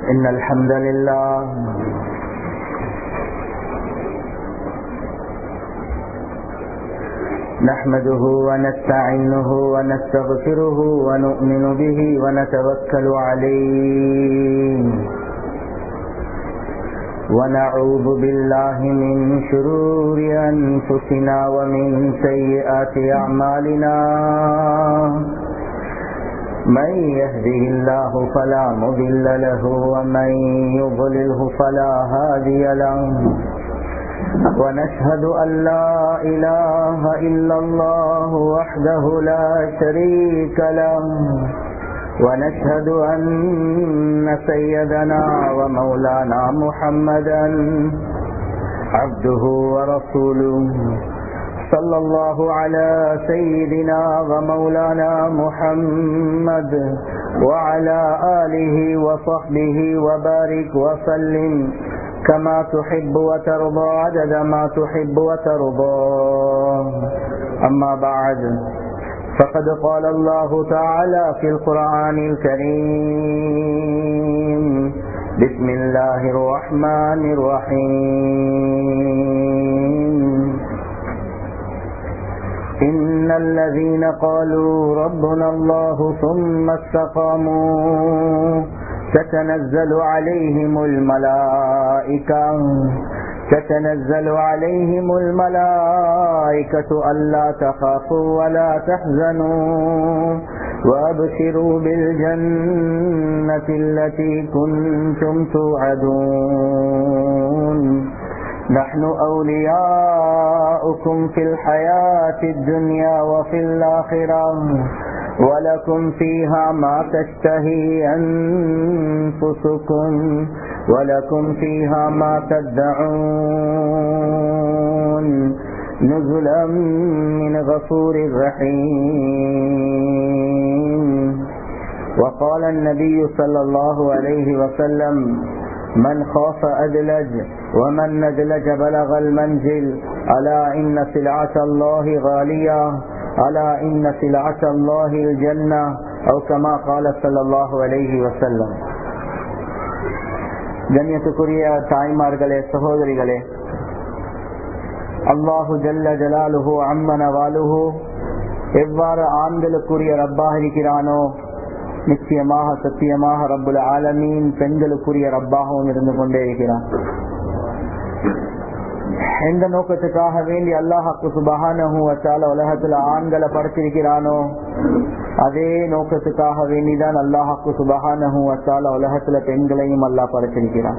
إن الحمد لله نحمده ونستعينه ونستغفره ونؤمن به ونتوكل عليه ونعوذ بالله من شرور أنفسنا ومن سيئات أعمالنا من يهده الله فلا مضل له ومن يضلله فلا هادي له ونشهد أن لا إله إلا الله وحده لا شريك له ونشهد أن سيدنا ومولانا محمدا عبده ورسوله صلى الله على سيدنا ومولانا محمد وعلى آله وصحبه وبارك وسلم كما تحب وترضى عدد ما تحب وترضى أما بعد فقد قال الله تعالى في القرآن الكريم بسم الله الرحمن الرحيم إن الذين قالوا ربنا الله ثم استقاموا تتنزل عليهم الملائكة تتنزل عليهم الملائكة ألا تخافوا ولا تحزنوا وأبشروا بالجنة التي كنتم توعدون نحن أولياؤكم في الحياة الدنيا وفي الآخرة ولكم فيها ما تشتهي أنفسكم ولكم فيها ما تدعون نزلا من غفور رحيم وقال النبي صلى الله عليه وسلم من خاف أدلج ومن ندلج بلغ المنزل ألا إن سلعة الله غالية ألا إن سلعة الله الجنة أو كما قال صلى الله عليه وسلم கண்ணியத்துக்குரிய தாய்மார்களே சகோதரிகளே அல்லாஹு ஜல்ல ஜலாலுஹு அம்மன வாலுஹு எவ்வாறு ஆண்களுக்குரிய ரப்பாக இருக்கிறானோ நிச்சயமாக சத்தியமாக ரப்புல் ஆலமீன் பெண்களுக்குரிய ரப்பாகவும் இருந்து கொண்டே இருக்கிறான் எந்த நோக்கத்துக்காக வேண்டி அல்லாஹாக்கு சுபகான உலகத்துல ஆண்களை படைச்சிருக்கிறானோ அதே நோக்கத்துக்காக வேண்டிதான் அல்லாஹாக்கு சுபகான உலகத்துல பெண்களையும் அல்லாஹ் படைச்சிருக்கிறான்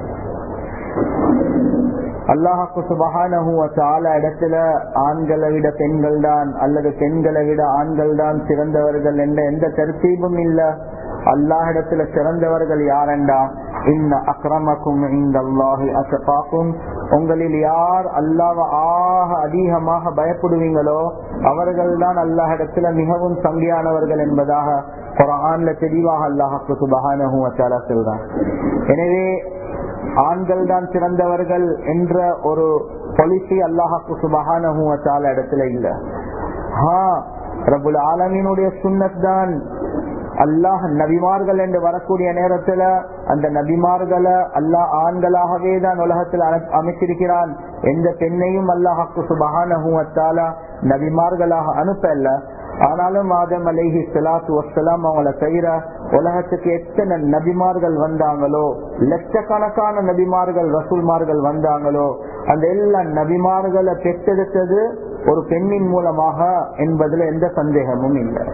அல்லாஹாக்கு சுபகான இடத்துல ஆண்களை விட பெண்கள் தான் அல்லது பெண்களை விட ஆண்கள் தான் சிறந்தவர்கள் என்ற எந்த தர்த்தீபும் இல்ல அல்லாஹிடத்துல சிறந்தவர்கள் யாரெண்டா இன்ன அக்கிரமக்கும் இந்த அல்லாஹி அசப்பாக்கும் உங்களில் யார் அல்லாஹ் ஆக அதிகமாக பயப்படுவீங்களோ அவர்கள் தான் அல்லாஹிடத்துல மிகவும் சங்கியானவர்கள் என்பதாக குரான்ல தெளிவாக அல்லாஹாக்கு சுபகான சொல்றான் எனவே ஆண்கள் தான் சிறந்தவர்கள் என்ற ஒரு பாலிசி அல்லாஹாக்கு சுபகான இடத்துல இல்ல ரபுல் ஆலமீனுடைய சுண்ணத் தான் அல்லாஹ் நபிமார்கள் என்று வரக்கூடிய நேரத்துல அந்த நபிமார்களை அல்லாஹ் ஆண்களாகவே தான் உலகத்தில் அமைச்சிருக்கிறான் எந்த பெண்ணையும் அல்லாஹாக்கு சுபகான நபிமார்களாக அனுப்பல ஆனாலும் ஆதம் அலைஹி சலாத்து வசலாம் அவங்கள தவிர உலகத்துக்கு எத்தனை நபிமார்கள் வந்தாங்களோ லட்சக்கணக்கான நபிமார்கள் ரசூல்மார்கள் வந்தாங்களோ அந்த எல்லா நபிமார்களை பெற்றெடுத்தது ஒரு பெண்ணின் மூலமாக என்பதுல எந்த சந்தேகமும் இல்லை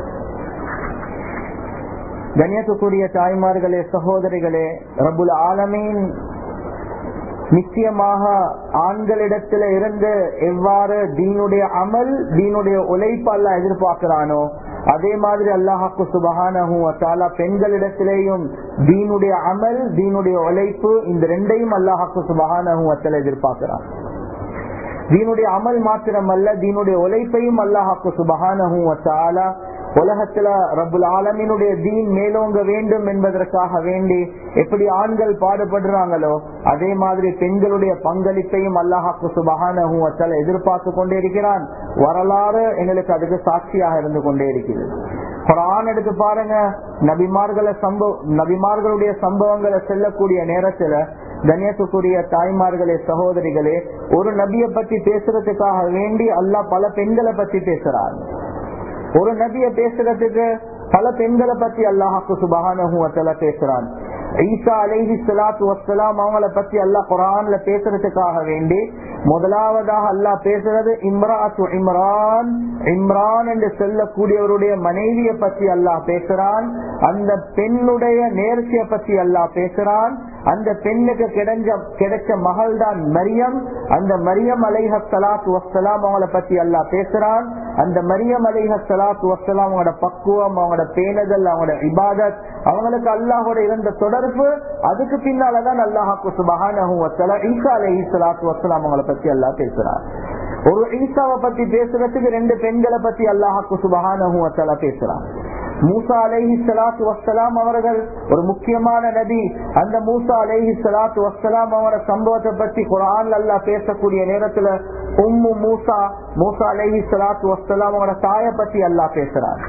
கண்ணியத்துக்குரிய தாய்மார்களே சகோதரிகளே ரபுல் ஆலமீன் நிச்சயமாக ஆண்களிடத்துல இருந்து எவ்வாறு தீனுடைய அமல் தீனுடைய உழைப்பு அல்ல எதிர்பார்க்கிறானோ அதே மாதிரி அல்லாஹாக்கு சுபகான பெண்களிடத்திலேயும் தீனுடைய அமல் தீனுடைய உழைப்பு இந்த ரெண்டையும் அல்லாஹாக்கு சுபகான எதிர்பார்க்கிறான் தீனுடைய அமல் மாத்திரம் அல்ல தீனுடைய உழைப்பையும் அல்லாஹாக்கு சுபகான உலகத்துல ரபுல் ஆலமினுடைய தீன் மேலோங்க வேண்டும் என்பதற்காக வேண்டி எப்படி ஆண்கள் பாடுபடுறாங்களோ அதே மாதிரி பெண்களுடைய பங்களிப்பையும் அல்லாஹாக்கு சுபகான எதிர்பார்த்து கொண்டே இருக்கிறான் வரலாறு எங்களுக்கு அதுக்கு சாட்சியாக இருந்து கொண்டே இருக்கிறது குரான் எடுத்து பாருங்க நபிமார்களை சம்பவ நபிமார்களுடைய சம்பவங்களை செல்லக்கூடிய நேரத்துல கண்ணியத்துக்குரிய தாய்மார்களே சகோதரிகளே ஒரு நபியை பத்தி பேசுறதுக்காக வேண்டி அல்லாஹ் பல பெண்களை பத்தி பேசுறார் ஒரு நபிய பேசுறதுக்கு பல பெண்களை பத்தி அல்லாஹாக்கு சுபகான பேசுறான் ஈசா அலைஹி சலாத்து வசலாம் அவங்கள பத்தி அல்லாஹ் குரான்ல பேசுறதுக்காக வேண்டி முதலாவதாக அல்லாஹ் பேசுறது இம்ராத்து இம்ரான் இம்ரான் என்று சொல்லக்கூடியவருடைய மனைவியை பத்தி அல்லாஹ் பேசுறான் அந்த பெண்ணுடைய நேர்ச்சியை பத்தி அல்லாஹ் பேசுறான் அந்த பெண்ணுக்கு கிடைஞ்ச கிடைச்ச மகள் தான் மரியம் அந்த மரியம் அலைஹ சலாத்து வசலாம் அவங்கள பத்தி அல்லாஹ் பேசுறான் அந்த மரியம் அலைஹ சலாத்து வசலாம் அவங்களோட பக்குவம் அவங்களோட பேணுதல் அவங்களோட இபாதத் அவங்களுக்கு அல்லாஹோட இருந்த தொடர்பு அதுக்கு பின்னாலதான் அல்லாஹாக்கு சுபகான ஈசா அலஹி சலாத்து வசலாம் அவங்கள பத்தி அல்லாஹ் பேசுறான் ஒரு ஈசாவை பத்தி பேசுறதுக்கு ரெண்டு பெண்களை பத்தி அல்லாஹாக்கு சுபகான பேசுறான் மூசா அலைஹி சலாத்து வசலாம் அவர்கள் ஒரு முக்கியமான நபி அந்த மூசா அலைஹி சலாத்து வசலாம் அவர சம்பவத்தை பத்தி குரான் அல்லா பேசக்கூடிய நேரத்துல உம்மு மூசா மூசா அலைஹி சலாத்து வசலாம் அவரோட தாயை பத்தி அல்லா பேசுறான்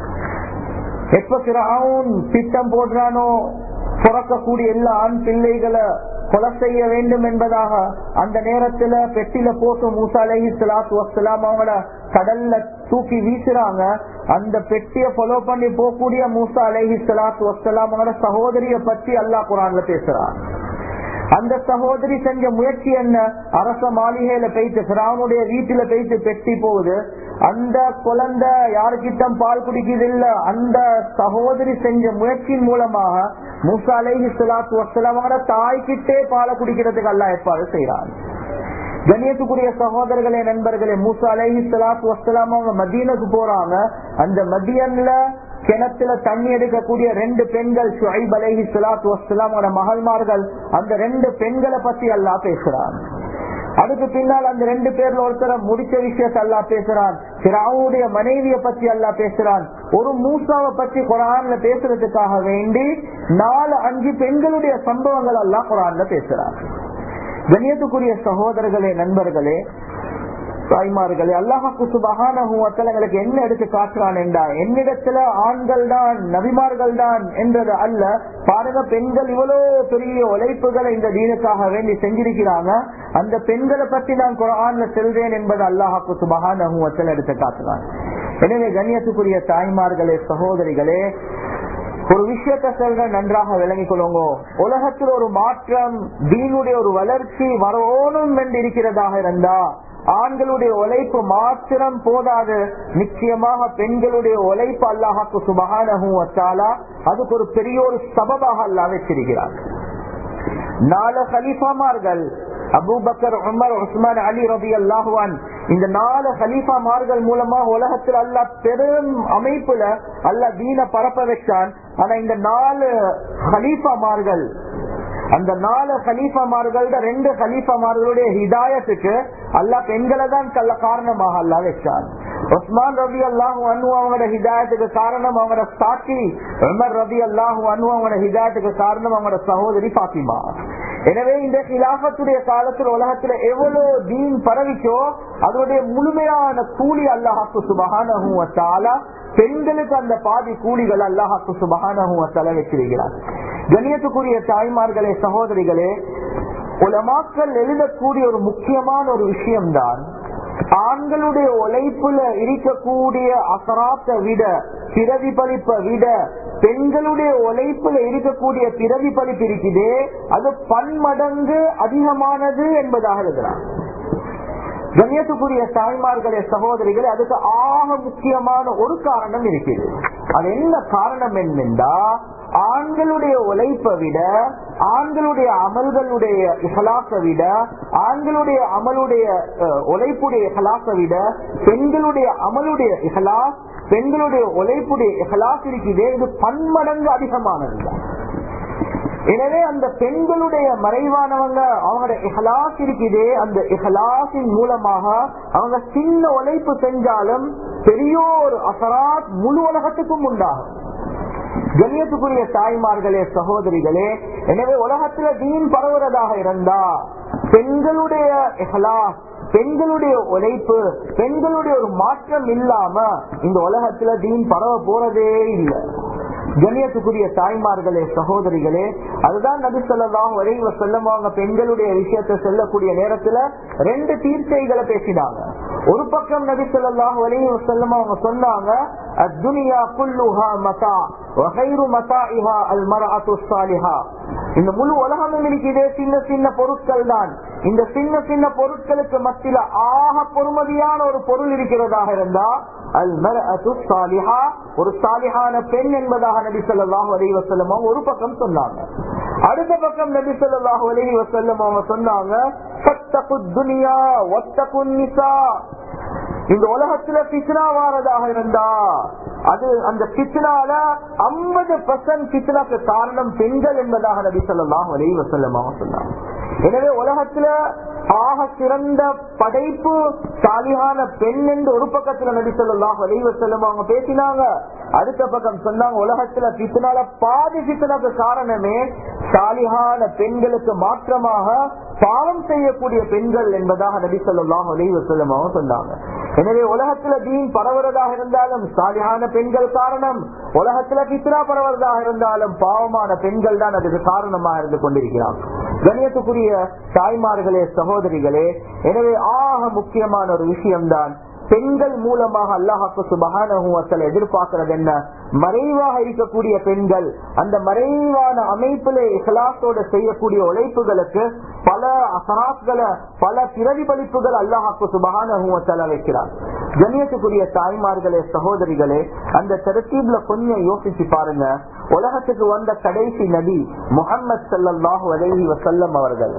எப்ப பிறவுன் திட்டம் போடுறானோ பிறக்கக்கூடிய எல்லா ஆண் பிள்ளைகளை கொலை செய்ய வேண்டும் என்பதாக அந்த நேரத்துல பெட்டில போட்டு மூசா அலஹி சலாத்து வசலாம் அவங்கள கடல்ல தூக்கி வீசுறாங்க அந்த பெட்டிய ஃபாலோ பண்ணி போகக்கூடிய மூசா அலஹி சலாத்து வசலாம் அவங்களோட சகோதரிய பத்தி அல்லா குரான்ல பேசுறான் அந்த சகோதரி செஞ்ச முயற்சி என்ன அரச மாளிகையில போயிட்டு பிராவனுடைய வீட்டுல போயிட்டு பெட்டி போகுது அந்த குழந்தை யாருக்கிட்ட பால் குடிக்குது இல்ல அந்த சகோதரி செஞ்ச முயற்சியின் மூலமாக மூசா அலைஹி சலாத்து வசலமான தாய்கிட்டே பாலை குடிக்கிறதுக்கு அல்ல ஏற்பாடு செய்யறாங்க கண்ணியத்துக்குரிய சகோதரர்களே நண்பர்களே மூசா அலைஹி சலாத்து வசலாம் அவங்க மதீனுக்கு போறாங்க அந்த மதியன்ல கிணத்துல தண்ணி எடுக்கக்கூடிய ரெண்டு பெண்கள் ஷுஐப் அலைஹி சலாத்து வசலாம் மகள்மார்கள் அந்த ரெண்டு பெண்களை பத்தி அல்லா பேசுறாங்க அதுக்கு பின்னால் அந்த ரெண்டு பேர்ல ஒருத்தர முடிச்ச விஷயத்த அல்லா பேசுறான் சிராவுடைய மனைவிய பத்தி அல்லா பேசுறான் ஒரு மூசாவை பத்தி குரான்ல பேசுறதுக்காக வேண்டி நாலு அஞ்சு பெண்களுடைய சம்பவங்கள் எல்லாம் குரான்ல பேசுறான் கண்ணியத்துக்குரிய சகோதரர்களே நண்பர்களே தாய்மார்களே அல்லாஹாக்கு சுபகானங்களுக்கு என்ன எடுத்து காட்டுறான் என்றா என்னிடத்துல ஆண்கள் தான் நபிமார்கள் தான் என்றது அல்ல பாருங்க பெண்கள் இவ்வளவு பெரிய உழைப்புகளை இந்த தீனுக்காக வேண்டி செஞ்சிருக்கிறாங்க அந்த பெண்களை பத்தி நான் குரான்ல செல்றேன் என்பது அல்லாஹாக்கு சுபகானத்தில் எடுத்து காட்டுறான் எனவே கண்ணியத்துக்குரிய தாய்மார்களே சகோதரிகளே ஒரு விஷயத்த சொல்ற நன்றாக விளங்கிக் கொள்ளுங்க உலகத்தில் ஒரு மாற்றம் தீனுடைய ஒரு வளர்ச்சி வரணும் என்று இருக்கிறதாக இருந்தா ஆண்களுடைய உழைப்பு மாத்திரம் போதாது நிச்சயமாக பெண்களுடைய உழைப்பு அல்லாஹாக்கு சுபகானகும் வச்சாலா அதுக்கு ஒரு பெரிய ஒரு சபபாக அல்லா வச்சிருக்கிறார் நாலு ஹலீஃபாமார்கள் அபூபக்கர் உமர் உஸ்மான் அலி ரபி அல்லாஹுவான் இந்த நாலு ஹலீஃபாமார்கள் மூலமா உலகத்தில் அல்லா பெரும் அமைப்புல அல்லா தீன பரப்ப வச்சான் ஆனா இந்த நாலு ஹலீஃபாமார்கள் அந்த நாலு ஹலீஃபாமார்கள் ரெண்டு ஹலீஃபாமார்களுடைய ஹிதாயத்துக்கு அல்லா பெண்களை தான் கல்ல காரணமாக அல்லா வச்சான் உஸ்மான் ரபி அல்லாஹூ அனு அவங்களோட ஹிதாயத்துக்கு காரணம் அவங்களோட சாட்சி உமர் ரபி அல்லாஹூ அனு அவங்களோட ஹிதாயத்துக்கு காரணம் அவங்களோட சகோதரி பாத்திமா எனவே இந்த கிலாபத்துடைய காலத்தில் உலகத்துல எவ்வளவு தீன் பரவிச்சோ அதனுடைய முழுமையான கூலி அல்லாஹாக்கு சுபகான பெண்களுக்கு அந்த பாதி கூலிகள் அல்லாஹாக்கு சுபகான வச்சிருக்கிறார் கணியத்துக்குரிய தாய்மார்களே சகோதரிகளே உலமாக்கள் எழுதக்கூடிய ஒரு முக்கியமான ஒரு விஷயம்தான் ஆண்களுடைய உழைப்புல இருக்கக்கூடிய அசராத்தை விட பிரதிபலிப்பை விட பெண்களுடைய உழைப்புல இருக்கக்கூடிய பிரதிபலிப்பு இருக்குது அது பன்மடங்கு அதிகமானது என்பதாக இருக்கிறார் கண்ணியத்துக்குரிய தாய்மார்களே சகோதரிகளே அதுக்கு ஆக முக்கியமான ஒரு காரணம் இருக்குது அது என்ன காரணம் என்னென்றா ஆண்களுடைய உழைப்பை விட ஆண்களுடைய அமல்களுடைய இஹலாசை விட ஆண்களுடைய அமலுடைய உழைப்புடைய இஹலாசை விட பெண்களுடைய அமலுடைய இஹலாஸ் பெண்களுடைய உழைப்புடைய இஹலாஸ் இருக்குதே இது பன்மடங்கு அதிகமானதுதான் எனவே அந்த பெண்களுடைய மறைவானவங்க அவங்களோட இஹலாஸ் இருக்குதே அந்த இஹலாசின் மூலமாக அவங்க சின்ன உழைப்பு செஞ்சாலும் பெரிய ஒரு அசராத் முழு உலகத்துக்கும் உண்டாகும் கண்ணியத்துக்குரிய தாய்மார்களே சகோதரிகளே எனவே உலகத்துல தீன் பரவுறதாக இருந்தா பெண்களுடைய இஹலாஸ் பெண்களுடைய உழைப்பு பெண்களுடைய ஒரு மாற்றம் இல்லாம இந்த உலகத்துல தீன் பரவ போறதே இல்லை கண்ணியத்துக்குரிய தாய்மார்களே சகோதரிகளே அதுதான் நபி சொல்லலாம் வரைவ செல்லமாங்க பெண்களுடைய விஷயத்தை சொல்லக்கூடிய நேரத்துல ரெண்டு தீர்ச்சைகளை பேசினாங்க ஒரு பக்கம் நபி சொல்லலாம் வரைவ செல்லம் அவங்க சொன்னாங்க அத்துனியா குல்லுஹா மதா வகைரு மதாஇஹா அல் மரஅத்து ஸாலிஹா இந்த முழு உலகமும் இருக்குது சின்ன சின்ன பொருட்கள் தான் இந்த சின்ன சின்ன பொருட்களுக்கு மத்தியில ஆக பொறுமதியான ஒரு பொருள் இருக்கிறதாக இருந்தா அல் மரஅத்து ஸாலிஹா ஒரு சாலிஹான பெண் என்பதாக நபி ஸல்லல்லாஹு அலைஹி வஸல்லம் ஒரு பக்கம் சொன்னாங்க அடுத்த பக்கம் நபி ஸல்லல்லாஹு அலைஹி வஸல்லம் அவங்க சொன்னாங்க ஃபத்தகுத் துனியா வத்தகுன் நிசா இந்த உலகத்துல பித்னா வாரதாக இருந்தா அது அந்த பித்னால ஐம்பது பர்சன்ட் பித்னாக்கு காரணம் பெண்கள் என்பதாக நபி சொல்லலாம் அலைஹி வசல்லமாக சொன்னாங்க எனவே உலகத்துல ஆக சிறந்த படைப்பு சாலியான பெண் என்று ஒரு பக்கத்துல நபி சொல்லலாம் அலைஹி வசல்லம் அவங்க பேசினாங்க அடுத்த பக்கம் சொன்னாங்க உலகத்துல பித்னால பாதி பித்னாக்கு காரணமே சாலியான பெண்களுக்கு மாற்றமாக பாவம் செய்யக்கூடிய பெண்கள் என்பதாக நபி சொல்லலாம் அலைஹி வசல்லம் அவங்க சொன்னாங்க எனவே உலகத்துல தீன் பரவுறதாக இருந்தாலும் சாலியான பெண்கள் காரணம் உலகத்துல பித்ரா பரவுறதாக இருந்தாலும் பாவமான பெண்கள் தான் அதுக்கு காரணமாக இருந்து கொண்டிருக்கிறார் கணியத்துக்குரிய தாய்மார்களே சகோதரிகளே எனவே ஆக முக்கியமான ஒரு விஷயம்தான் பெண்கள் மூலமாக அல்லாஹாக்கு சுபகான எதிர்பார்க்கிறது என்ன மறைவாக இருக்கக்கூடிய பெண்கள் அந்த மறைவான அமைப்பிலே இஹலாசோட செய்யக்கூடிய உழைப்புகளுக்கு பல அசராத்களை பல பிரதிபலிப்புகள் அல்லாஹாக்கு சுபகான வைக்கிறார் கண்ணியத்துக்குரிய தாய்மார்களே சகோதரிகளே அந்த தரத்தீப்ல கொஞ்சம் யோசிச்சு பாருங்க உலகத்துக்கு வந்த கடைசி நபி முகமது சல்லாஹூ அலஹி வசல்லம் அவர்கள்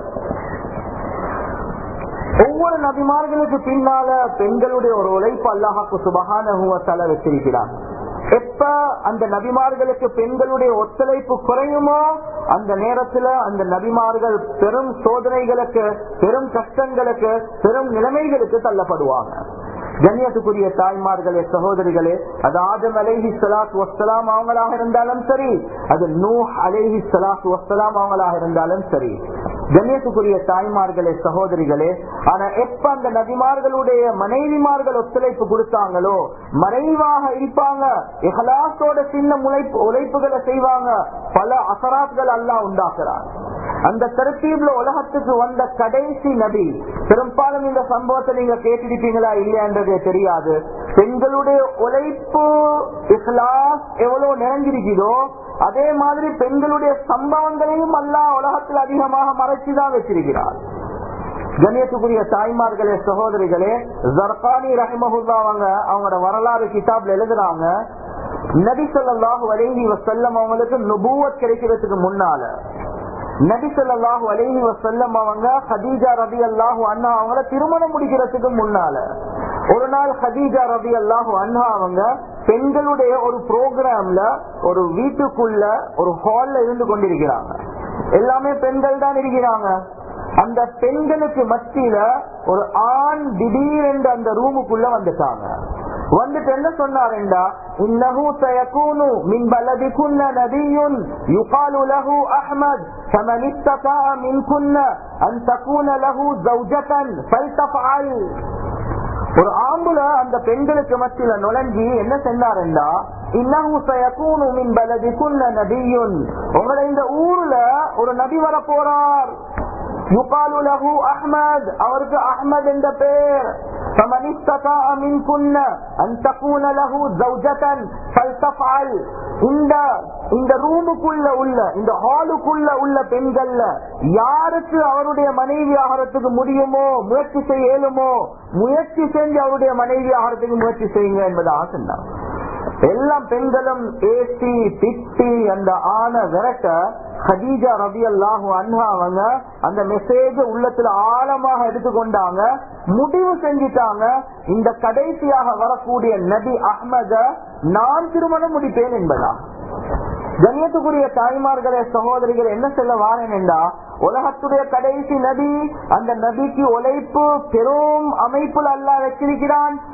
ஒவ்வொரு நபிமார்களுக்கு பின்னால பெண்களுடைய ஒரு உழைப்பு அல்லாஹாக்கு சுபகான வச்சிருக்கிறார் எப்ப அந்த நபிமார்களுக்கு பெண்களுடைய ஒத்துழைப்பு குறையுமோ அந்த நேரத்துல அந்த நபிமார்கள் பெரும் சோதனைகளுக்கு பெரும் கஷ்டங்களுக்கு பெரும் நிலைமைகளுக்கு தள்ளப்படுவாங்க கண்ணியத்துக்குரிய தாய்மார்களே சகோதரிகளே அது ஆதம் அலேஹி சலாத் வசலாம் அவங்களாக இருந்தாலும் சரி அது நூ அலேஹி சலாத் வசலாம் அவங்களாக இருந்தாலும் சரி கண்ணியத்துக்குரிய தாய்மார்களே சகோதரிகளே ஆனா எப்ப அந்த நபிமார்களுடைய மனைவிமார்கள் ஒத்துழைப்பு கொடுத்தாங்களோ மறைவாக இருப்பாங்க இஹலாசோட சின்ன முளைப்பு உழைப்புகளை செய்வாங்க பல அசராத்கள் எல்லாம் உண்டாக்குறாங்க அந்த தரத்தீப்ல உலகத்துக்கு வந்த கடைசி நபி பெரும்பாலும் இந்த சம்பவத்தை நீங்க கேட்டிருப்பீங்களா இல்லையான்றதே தெரியாது பெண்களுடைய உழைப்பு இஸ்லாஸ் எவ்வளவு நிறைஞ்சிருக்குதோ அதே மாதிரி பெண்களுடைய சம்பவங்களையும் அல்லா உலகத்தில் அதிகமாக மறைச்சுதான் வச்சிருக்கிறார் கண்ணியத்துக்குரிய தாய்மார்களே சகோதரிகளே ஜர்கானி ரஹிமஹுல்லா அவங்க அவங்களோட வரலாறு கிதாப்ல எழுதுறாங்க நபி சொல்லாஹு அலேஹி வசல்லம் அவங்களுக்கு நுபூவத் கிடைக்கிறதுக்கு முன்னால நபி சொல்லாஹு அலேஹி வசல்லம் அவங்க ஹதீஜா ரபி அல்லாஹு அண்ணா அவங்கள திருமணம் முடிக்கிறதுக்கு முன்னால ஒரு நாள் ஹதீஜா ரபி அல்லாஹு அண்ணா அவங்க பெண்களுடைய ஒரு ப்ரோக்ராம்ல ஒரு வீட்டுக்குள்ள ஒரு ஹால்ல இருந்து கொண்டிருக்கிறாங்க எல்லாமே பெண்கள் தான் இருக்கிறாங்க அந்த பெண்களுக்கு மத்தியில ஒரு ஆண் திடீரென்று அந்த ரூமுக்குள்ள வந்துட்டாங்க வந்துட்டு என்ன சொன்னாருண்டா இன்னஹு சயகூனு மின் பலதிகுன்ன நபியுன் யுகாலு லஹு அஹ்மத் ஃபமன் இஸ்ததா மின்குன்ன அன் தகூன லஹு ஜௌஜதன் ஃபல்தஃஅல் ஒரு ஆம்புல அந்த பெண்களுக்கு மத்தியில நுழைஞ்சி என்ன சொன்னாருண்டா இன்னஹு சயகூனு மின் பலதிகுன்ன நபியுன் உங்களை இந்த ஊர்ல ஒரு நபி வர போறார் யுகாலு லஹு அஹ்மத் அவருக்கு அஹ்மத் என்ற பேர் فمن استطاع منكن ان تكون له زوجة فلتفعل இந்த இந்த ரூமுக்குள்ள உள்ள இந்த ஹாலுக்குள்ள உள்ள பெண்கள்ல யாருக்கு அவருடைய மனைவி ஆகிறதுக்கு முடியுமோ முயற்சி செய்ய இயலுமோ முயற்சி செஞ்சு அவருடைய மனைவி ஆகிறதுக்கு முயற்சி செய்யுங்க என்பதாக சொன்னார் எல்லாம் பெண்களும் ஏசி திட்டி அந்த ஆன விரட்ட ஹதீஜா ரபி அல்லாஹு அன்ஹா அவங்க அந்த மெசேஜ உள்ளத்துல ஆழமாக எடுத்துக்கொண்டாங்க முடிவு செஞ்சிட்டாங்க இந்த கடைசியாக வரக்கூடிய நபி அஹ்மத நான் திருமணம் முடிப்பேன் என்பதா கண்ணியத்துக்குரிய தாய்மார்களே சகோதரிகள் என்ன சொல்ல வாரேன் என்றா உலகத்துடைய கடைசி நபி அந்த நபிக்கு உழைப்பு பெரும் அமைப்புல அல்லா வச்சிருக்கிறான்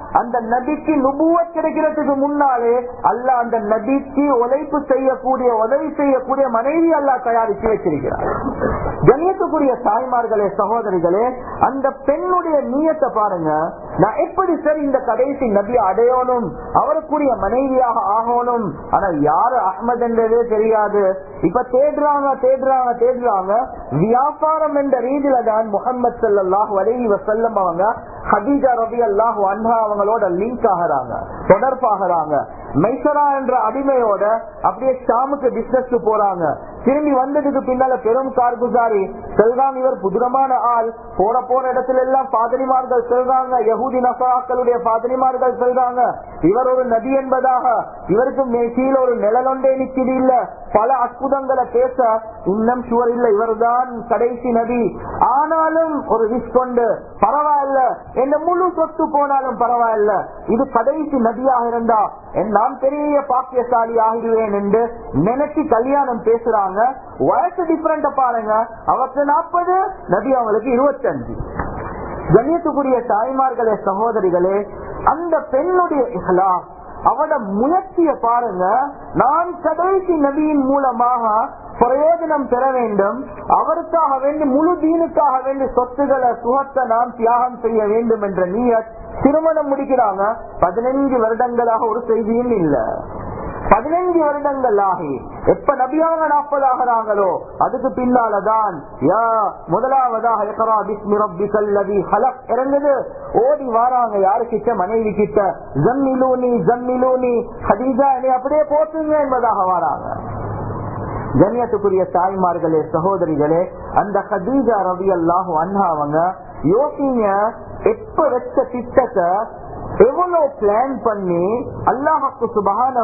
அந்த நபிக்கு நுபுவத் கிடைக்கிறதுக்கு முன்னாலே அல்லாஹ் அந்த நபிக்கு உழைப்பு செய்யக்கூடிய உதவி செய்யக்கூடிய மனைவி அல்லாஹ் தயாரித்து வச்சிருக்கிறார் கணியத்துக்குரிய தாய்மார்களே சகோதரிகளே அந்த பெண்ணுடைய நீயத்தை பாருங்க நான் எப்படி சரி இந்த கடைசி நபி அடையணும் அவருக்குரிய மனைவியாக ஆகணும் ஆனா யாரு அஹ்மத் என்றதே தெரியாது இப்ப தேடுறாங்க தேடுறாங்க தேடுறாங்க வியாபாரம் என்ற ரீதியில தான் முகமது சல்லாஹ் வலைவி வசல்லம் அவங்க ஹதீஜா ரபி அல்லாஹ் அன்ஹா அவங்களோட லிங்க் ஆகிறாங்க தொடர்பாகிறாங்க மைசரா என்ற அடிமையோட அப்படியே ஷாமுக்கு பிசினஸ் போறாங்க திரும்பி வந்ததுக்கு பின்னால பெரும் கார்குசாரி செல்றாங்க இவர் புதுரமான ஆள் போற போற இடத்துல எல்லாம் பாதிரிமார்கள் செல்றாங்க யகுதி நசாக்களுடைய பாதிரிமார்கள் செல்றாங்க இவர் ஒரு நதி என்பதாக இவருக்கு கீழே ஒரு நிழலொண்டே நிச்சது இல்ல பல அற்புதங்களை பேச இன்னும் சுவர் இல்ல இவர்தான் கடைசி நதி ஆனாலும் ஒரு ரிஸ்க் கொண்டு பரவாயில்ல என்ன முழு சொத்து போனாலும் பரவாயில்ல இது கடைசி நதியாக இருந்தா நான் பெரிய பாக்கியசாலி ஆகிடுவேன் என்று நினைச்சு கல்யாணம் பேசுறாங்க வயசு டிஃபரெண்ட் பாருங்க அவருக்கு நாற்பது நபி அவங்களுக்கு இருபத்தஞ்சு கண்ணியத்துக்குரிய தாய்மார்களே சகோதரிகளே அந்த பெண்ணுடைய இஹ்லாஸ் அவட முயற்சிய பாருங்க நான் கடைசி நபியின் மூலமாக பிரயோஜனம் பெற வேண்டும் அவருக்காக வேண்டி முழு தீனுக்காக வேண்டி சொத்துக்களை சுகத்தை நாம் தியாகம் செய்ய வேண்டும் என்ற நீயத் திருமணம் முடிக்கிறாங்க பதினைஞ்சு வருடங்களாக ஒரு செய்தியும் இல்லை பதினைஞ்சு வருடங்கள் ஆகி எப்ப நபியாக நாற்பது ஆகிறாங்களோ அதுக்கு பின்னாலதான் யா முதலாவதாக இக்ரா பிஸ்மி ரப்பிக்கல் லதி ஹலக் இறங்குது ஓடி வாராங்க யாரு கிட்ட மனைவி கிட்ட ஜம்மிலூனி ஜம்மிலூனி ஹதீஜா என்னை அப்படியே போட்டுங்க என்பதாக வாராங்க கண்ணியத்துக்குரிய தாய்மார்களே சகோதரிகளே அந்த ஹதீஜா ரவி அல்லாஹு அண்ணா அவங்க யோசிங்க எப்ப வச்ச திட்டத்தை எவ்வளவு பிளான் பண்ணி அல்லாஹுக்கு சுபகான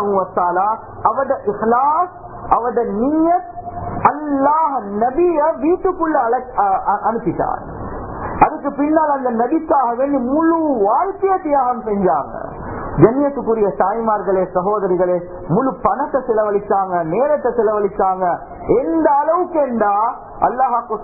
அவட இஹ்லாஸ் அவட நீயத் அல்லாஹ் நபிய வீட்டுக்குள்ள அனுப்பிட்டார் அதுக்கு பின்னால் அந்த நபிக்காக வேண்டி முழு வாழ்க்கைய தியாகம் செஞ்சாங்க கண்ணியத்துக்குரிய தாய்மார்களே சகோதரிகளே முழு பணத்தை செலவழிச்சாங்க நேரத்தை செலவழிச்சாங்க எந்த அளவுக்கு என்றா அல்லாஹாக்கு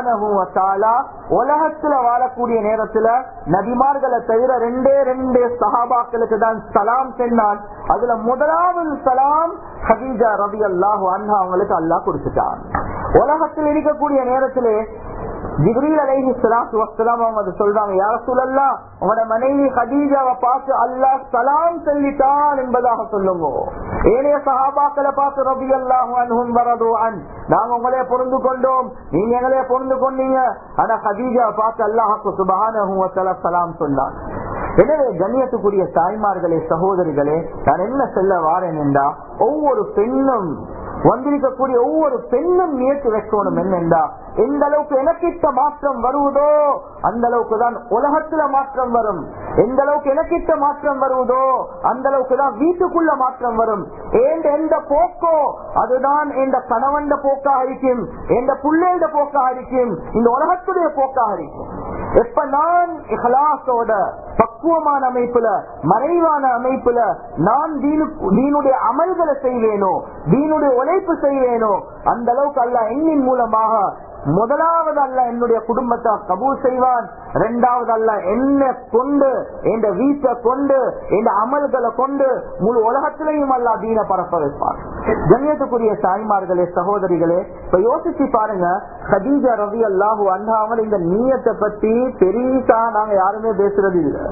சுபகான உலகத்துல வாழக்கூடிய நேரத்துல நபிமார்களை தவிர ரெண்டே ரெண்டு சஹாபாக்களுக்கு தான் சலாம் சென்றான் அதுல முதலாவது சலாம் ஹதீஜா ரவி அல்லாஹு அண்ணா அவங்களுக்கு அல்லாஹ் கொடுத்துட்டான் உலகத்தில் இருக்கக்கூடிய நேரத்திலே ஜிப்ரீல் அலைஹி ஸலாத்து வஸ்ஸலாம் அவங்க அதை சொல்றாங்க யா ரசூலல்லாஹ் உங்களோட மனைவி ஹதீஜாவை பார்த்து அல்லாஹ் சலாம் சொல்லிட்டான் என்பதாக சொல்லுங்க ஏனைய சஹாபாக்களை பார்த்து ரபியல்லாஹு அன்ஹும் வரது அன் நாங்க உங்களே பொருந்து கொண்டோம் நீங்க எங்களே பொருந்து கொண்டீங்க ஆனா ஹதீஜா பார்த்து அல்லாஹுக்கு சுபஹானஹு வ தஆலா சலாம் சொன்னான் எனவே கண்ணியத்துக்குரிய தாய்மார்களே சகோதரிகளே நான் என்ன சொல்ல வாரேன் என்றா ஒவ்வொரு பெண்ணும் வந்திருக்கக்கூடிய ஒவ்வொரு பெண்ணும் முயற்சி வைக்கணும் என்னென்றா எந்த அளவுக்கு எனக்கிட்ட மாற்றம் வருவதோ அந்த அளவுக்கு தான் உலகத்துல மாற்றம் வரும் எந்த அளவுக்கு எனக்கிட்ட மாற்றம் வருவதோ அந்த அளவுக்கு தான் வீட்டுக்குள்ள மாற்றம் வரும் ஏண்ட எந்த போக்கோ அதுதான் எந்த கணவன் போக்காக இருக்கும் எந்த புள்ளேண்ட போக்காக இருக்கும் இந்த உலகத்துடைய போக்காக இருக்கும் எப்ப நான் இஹலாசோட பக்குவமான அமைப்புல மறைவான அமைப்புல நான் தீனுடைய அமல்களை செய்வேனோ தீனுடைய உழைப்பு செய்வேனோ அந்த அளவுக்கு அல்ல எண்ணின் மூலமாக முதலாவது அல்ல என்னுடைய குடும்பத்தை கபூல் செய்வான் இரண்டாவது அல்ல என்ன கொண்டு என் வீட்டை கொண்டு என் அமல்களை கொண்டு முழு உலகத்திலையும் அல்ல தீன பரப்ப வைப்பான் கண்ணியத்துக்குரிய தாய்மார்களே சகோதரிகளே இப்ப யோசிச்சு பாருங்க ஹதீஜா ரவி அல்லாஹூ அண்ணாமல் இந்த நீயத்தை பத்தி பெரியசா நாங்க யாருமே பேசுறது இல்லை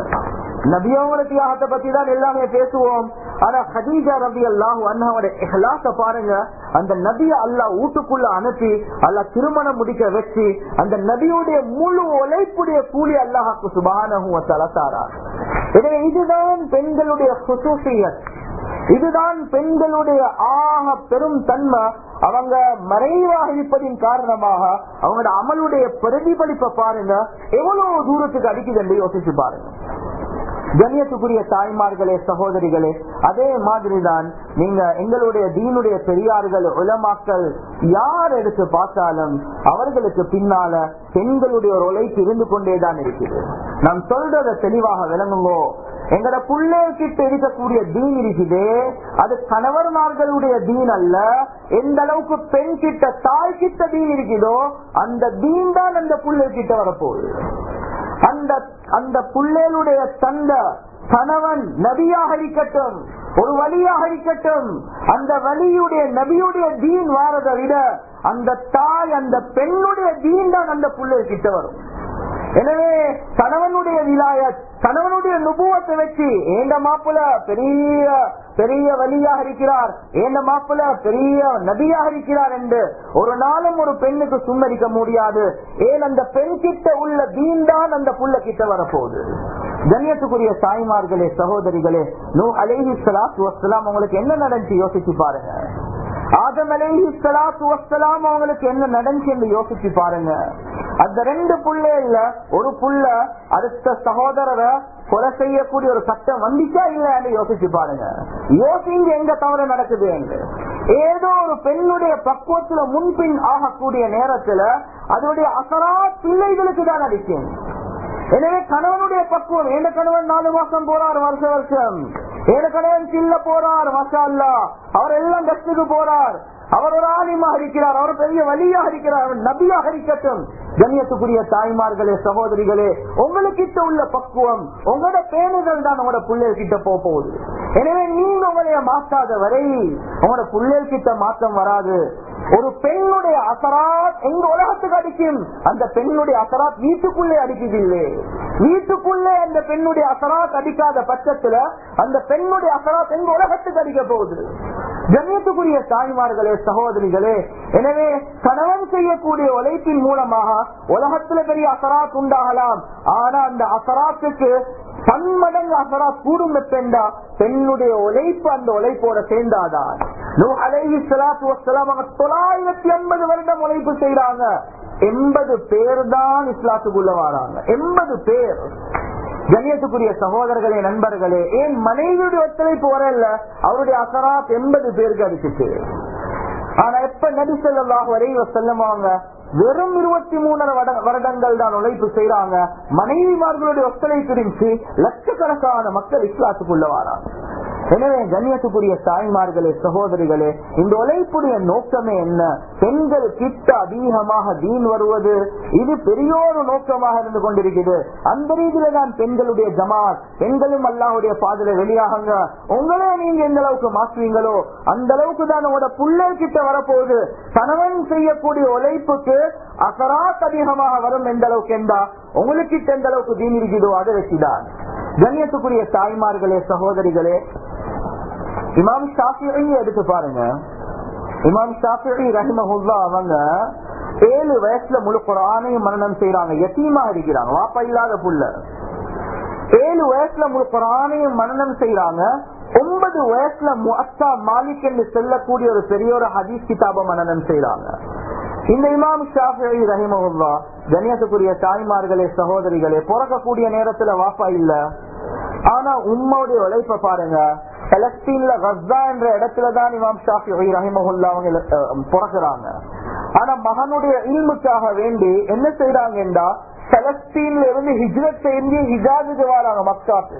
நபியோட தியாகத்தை பத்தி தான் எல்லாமே பேசுவோம் ஆனா ஹதீஜா ரபி அல்லாஹூ அண்ணாவோட இஹ்லாச பாருங்க அந்த நபிய அல்லாஹ் வீட்டுக்குள்ள அனுப்பி அல்லாஹ் திருமணம் முடிக்க வச்சு அந்த நபியுடைய முழு உழைப்புடைய கூலி அல்லாஹாக்கு சுபானகும் தலத்தாரா எனவே இதுதான் பெண்களுடைய சுசூசியத் இதுதான் பெண்களுடைய ஆக பெரும் தன்மை அவங்க மறைவாக இருப்பதின் காரணமாக அவங்களோட அமலுடைய பிரதிபலிப்பை பாருங்க எவ்வளவு தூரத்துக்கு அடிக்குது என்று யோசிச்சு பாருங்க கண்ணியத்துக்குரிய தாய்மார்களே சகோதரிகளே அதே மாதிரிதான் நீங்க எங்களுடைய தீனுடைய பெரியார்கள் உலமாக்கள் யார் எடுத்து பார்த்தாலும் அவர்களுக்கு பின்னால பெண்களுடைய ஒரு உழைப்பு இருந்து கொண்டேதான் இருக்குது நாம் சொல்றத தெளிவாக விளங்குங்கோ எங்கட புள்ளே கிட்ட இருக்கக்கூடிய தீன் இருக்குது அது கணவர்மார்களுடைய தீன் அல்ல எந்த அளவுக்கு பெண் கிட்ட தாய் கிட்ட தீன் இருக்குதோ அந்த தீன் தான் அந்த புள்ளை கிட்ட வரப்போகுது அந்த அந்த புள்ளைகளுடைய தந்த கணவன் நபியாக இருக்கட்டும் ஒரு வழியாக இருக்கட்டும் அந்த வழியுடைய நபியுடைய தீன் வாரதை விட அந்த தாய் அந்த பெண்ணுடைய தீன் தான் அந்த புள்ளை கிட்ட வரும் எனவே கணவனுடைய விலாயத் கணவனுடைய நுபுவத்தை வச்சு ஏண்ட மாப்பிள பெரிய பெரிய வழியாக இருக்கிறார் ஏண்ட மாப்பிள பெரிய நபியாக இருக்கிறார் என்று ஒரு நாளும் ஒரு பெண்ணுக்கு சும்மரிக்க முடியாது ஏன் அந்த பெண் கிட்ட உள்ள தீன் தான் அந்த புள்ள கிட்ட வரப்போகுது கண்ணியத்துக்குரிய தாய்மார்களே சகோதரிகளே நூ அலேஹி சலாத்து வசலாம் உங்களுக்கு என்ன நடந்துச்சு யோசிச்சு பாருங்க ஆதம் அலேஹி சலாத்து வசலாம் அவங்களுக்கு என்ன நடந்துச்சு என்று யோசிச்சு பாருங்க அந்த ரெண்டு புள்ள இல்ல ஒரு புள்ள அடுத்த சகோதரரை கொலை செய்யக்கூடிய ஒரு சட்டம் வந்துச்சா இல்லன்னு யோசிச்சு பாருங்க யோசிங்க எங்க தவறு நடக்குது என்று ஏதோ ஒரு பெண்ணுடைய பக்குவத்துல முன்பின் ஆகக்கூடிய நேரத்துல அதனுடைய அசரா பிள்ளைகளுக்கு தான் அடிக்கும் எனவே கணவனுடைய பக்குவம் எந்த கணவன் நாலு மாசம் போறார் வருஷ வருஷம் ஏழு கணவன் சில்ல போறார் மசா அல்லா அவர் எல்லாம் டஸ்டுக்கு போறார் அவர் ஒரு ஆலிமாக இருக்கிறார் அவர் பெரிய வழியாக இருக்கிறார் அவர் நபியாக இருக்கட்டும் கண்ணியத்துக்குரிய தாய்மார்களே சகோதரிகளே உங்களுக்கிட்ட உள்ள பக்குவம் உங்களோட பேணுதல் தான் உங்களோட பிள்ளைகள் கிட்ட போக போகுது எனவே நீங்க உங்களைய மாற்றாத வரை உங்களோட பிள்ளைகள் கிட்ட மாற்றம் வராது ஒரு பெண்ணுடைய அசராத் எங்க உலகத்துக்கு அடிக்கும் அந்த பெண்ணுடைய அசராத் வீட்டுக்குள்ளே அடிக்குது இல்லை வீட்டுக்குள்ளே அந்த பெண்ணுடைய அசராத் அடிக்காத பட்சத்துல அந்த பெண்ணுடைய அசராத் எங்க உலகத்துக்கு அடிக்க போகுது கண்ணியத்துக்குரிய தாய்மார்களே சகோதரிகளே எனவே கணவன் செய்யக்கூடிய உழைப்பின் மூலமாக உலகத்துல பெரிய அசராத் உண்டாகலாம் ஆனா அந்த அசராத்துக்கு பன்மடங்கு அசராத் கூடும் பெண்டா பெண்ணுடைய உழைப்பு அந்த உழைப்போட சேர்ந்தாதான் தொள்ளாயிரத்தி ஐம்பது வருடம் உழைப்பு செய்யறாங்க எண்பது பேர் தான் இஸ்லாத்துக்குள்ள வராங்க எண்பது பேர் கண்ணியத்துக்குரிய சகோதரர்களே நண்பர்களே ஏன் மனைவியுடைய ஒத்துழைப்பு வரல அவருடைய அசராத் எண்பது பேருக்கு அடிச்சுட்டு ஆனா எப்ப நடி செல்லமாக வரைவ செல்லமாங்க வெறும் இருபத்தி மூணரை வருடங்கள் தான் உழைப்பு செய்யறாங்க மனைவிமார்களுடைய ஒத்துழைப்பு இருந்துச்சு லட்சக்கணக்கான மக்கள் இஸ்லாத்துக்குள்ள வராங்க எனவே கண்ணியத்துக்குரிய தாய்மார்களே சகோதரிகளே இந்த உழைப்புடைய நோக்கமே என்ன பெண்கள் கிட்ட அதிகமாக தீன் வருவது இது பெரிய ஒரு நோக்கமாக இருந்து கொண்டிருக்கிறது அந்த ரீதியில தான் பெண்களுடைய ஜமாத் பெண்களும் அல்லாஹுடைய பாதையில வெளியாகுங்க உங்களே நீங்க எந்த அளவுக்கு மாற்றுவீங்களோ அந்த அளவுக்கு தான் உங்களோட புள்ளை கிட்ட வரப்போகுது கணவன் செய்யக்கூடிய உழைப்புக்கு அசராத் அதிகமாக வரும் எந்த அளவுக்கு என்றா உங்களுக்கு எந்த அளவுக்கு தீன் இருக்குதோ அதை வச்சுதான் கண்ணியத்துக்குரிய தாய்மார்களே சகோதரிகளே இமாம் ஷாஃபி எடுத்து பாருங்க இமாம் ஷாஃபி ரஹிமஹுல்லா அவங்க ஏழு வயசுல முழு குரானையும் மரணம் செய்யறாங்க எத்தீமா இருக்கிறாங்க வாப்பா இல்லாத புள்ள ஏழு வயசுல முழு குரானையும் மரணம் செய்யறாங்க ஒன்பது வயசுல முஅத்தா மாலிக் என்று சொல்லக்கூடிய ஒரு பெரிய ஒரு ஹதீஸ் கிதாப மனநம் செய்யறாங்க இந்த இமாம் ஷாஃபி ரஹிமஹுல்லா கணியத்துக்குரிய தாய்மார்களே சகோதரிகளே பிறக்கக்கூடிய நேரத்துல வாப்பா இல்ல ஆனா உம்மாவுடைய உழைப்ப பாருங்க பலஸ்தீன்ல கஸ்தா என்ற இடத்துலதான் இமாம் ஷாஃபி ரஹிமஹுல்லா அவங்க பிறக்கிறாங்க ஆனா மகனுடைய இல்முக்காக வேண்டி என்ன செய்யறாங்கன்றா பலஸ்தீன்ல இருந்து ஹிஜ்ரத் செஞ்சு ஹிஜாஜுக்கு வராங்க மக்காத்து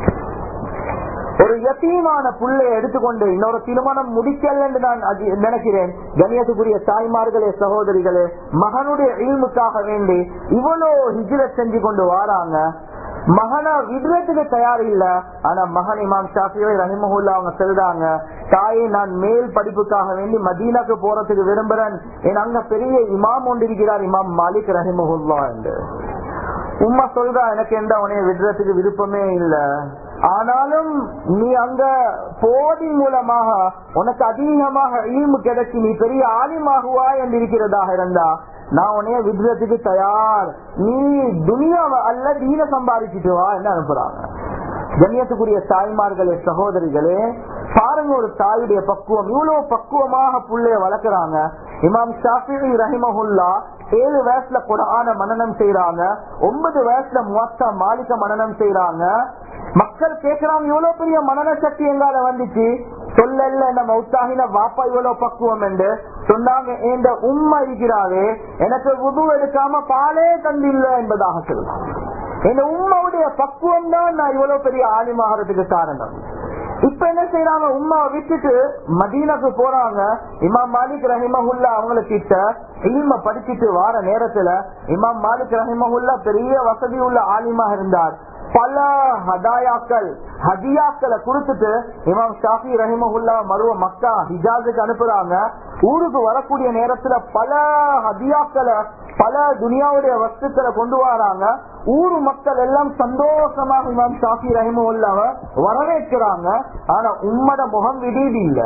ஒரு யத்தீமான புள்ளைய எடுத்துக்கொண்டு இன்னொரு திருமணம் முடிக்கல என்று நான் நினைக்கிறேன் கணியத்துக்குரிய தாய்மார்களே சகோதரிகளே மகனுடைய இல்முக்காக வேண்டி இவ்வளவு ஹிஜ்ரத் செஞ்சு கொண்டு வராங்க மகனா விடுறதுக்கு தயார் இல்ல ஆனா மகன் இமாம் ஷாஃபியை ரஹிமஹுல்லா அவங்க சொல்றாங்க தாயை நான் மேல் படிப்புக்காக வேண்டி மதீனாக்கு போறதுக்கு விரும்புறேன் என் அங்க பெரிய இமாம் ஒன்றிருக்கிறார் இமாம் மாலிக் ரஹிமஹுல்லா என்று உம்மா சொல்றா எனக்கு எந்த உனைய விடுறதுக்கு விருப்பமே இல்ல ஆனாலும் நீ அங்க போவதின் மூலமாக உனக்கு அதிகமாக ஈழ்வு கிடைச்சி நீ பெரிய ஆலிமாகுவா என்று இருக்கிறதாக இருந்தா நான் உன்னைய விடுறதுக்கு தயார் நீ துனியாவை அல்ல தீன சம்பாதிச்சுட்டு வா என்ன அனுப்புறாங்க கண்ணியத்துக்குரிய தாய்மார்களே சகோதரிகளே பாருங்க ஒரு தாயுடைய பக்குவம் இவ்வளவு பக்குவமாக புள்ளைய வளர்க்கறாங்க இமாம் ஷாஃபி ரஹிமஹுல்லா ஏழு வயசுல குரான மனநம் செய்யறாங்க ஒன்பது வயசுல முவத்தா மாலிக மனநம் செய்யறாங்க மக்கள் கேட்கிறாங்க இவ்வளவு பெரிய மனன சக்தி எங்கால வந்துச்சு சொல்லல என்ன மௌத்தாகின வாப்பா இவ்வளவு பக்குவம் என்று சொன்னாங்க இந்த உண்மை இருக்கிறாவே எனக்கு உது எடுக்காம பாலே தந்தில்ல என்பதாக சொல்லுவாங்க இந்த உண்மாவுடைய பக்குவம் தான் நான் இவ்வளவு பெரிய ஆலிமாகிறதுக்கு காரணம் இப்ப என்ன செய்யறாங்க உம்மாவை விட்டுட்டு மதீனாக்கு போறாங்க இமாம் மாலிக் ரஹிமஹுல்லா அவங்களுக்கிட்ட இல்ம படிச்சுட்டு வார நேரத்துல இமாம் மாலிக் ரஹிமஹுல்லா பெரிய வசதி உள்ள ஆலிமா இருந்தார் பல ஹதாயாக்கள் ஹதியாக்களை கொடுத்துட்டு இமாம் ஷாஃபி ரஹிமஹுல்லா மருவ மக்கா ஹிஜாஸுக்கு அனுப்புறாங்க ஊருக்கு வரக்கூடிய நேரத்துல பல ஹதியாக்களை பல துனியாவுடைய வஸ்துக்களை கொண்டு வராங்க ஊரு மக்கள் எல்லாம் சந்தோஷமாக இமாம் ஷாஃபி ரஹிமஹுல்லாவ வரவேற்கிறாங்க ஆனா உம்மட முகம் விடியது இல்லை